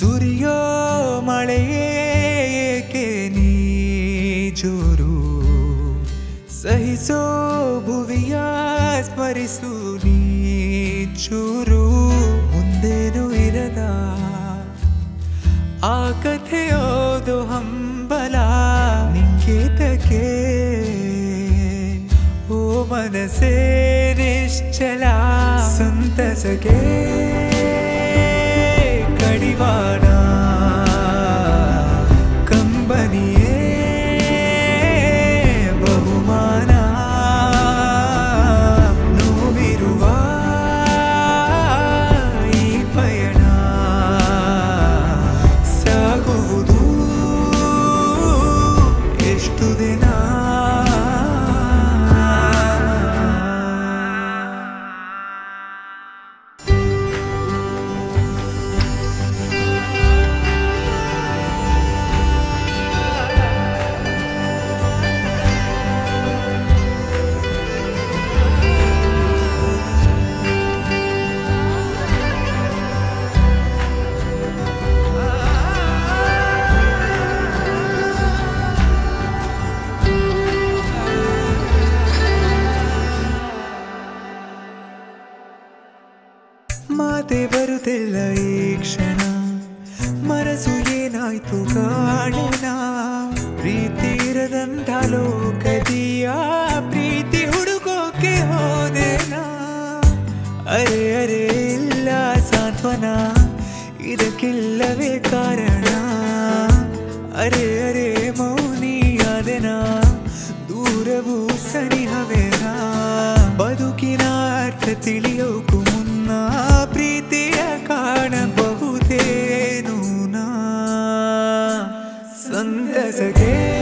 ಸುರಿಯೋ ಮಳೆಯೇ ಏಕೆ ನೀ ಜೋರು ಸಹಿಸೋ ಭುವಿಯ ಸ್ಮರಿಸು ನೀ ಚೂರು ಮುಂದೇನು ಇರದ ಆ ಕಥೆಯೋದು ಹಂಬಲ ನಿಂಗೇತಕ್ಕೆ ಓ ಮನಸೇ ನಿಶ್ಚಲ ಸಂತಸಗೆ ಕಡಿವಾಣ ಕಂಬನಿಯೇ ಬಹುಮಾನ ನೋವಿರುವ ಈ ಪಯಣ ಸಾಗುವುದು ಎಷ್ಟು ದಿನ ಮಾತೆ ಬರುತ್ತಿಲ್ಲ ಈ ಕ್ಷಣ ಮನಸ್ಸು ಏನಾಯ್ತು ಕಾಣೆನ ಪ್ರೀತಿ ಇರದಂಥ ಲೋಕದಿಯ ಪ್ರೀತಿ ಹುಡುಕೋಕೆ ಹೋದೆನಾ ಅರೆ ಅರೆ ಇಲ್ಲ ಸಾಂತ್ವನ ಇದಕ್ಕಿಲ್ಲವೇ ಕಾರಣ ಅರೆ ಅರೆ ಮೌನಿಯಾದೆನ ದೂರವು ಸನಿಹವೇನಾ ಬದುಕಿನ ಅರ್ಥ ತಿಳಿಯೋಕು ಮುನ್ನ ಪ್ರೀತಿಯ ಕಾಣಬಹುದೇನು ನಾ ಸಂತಸಗೆ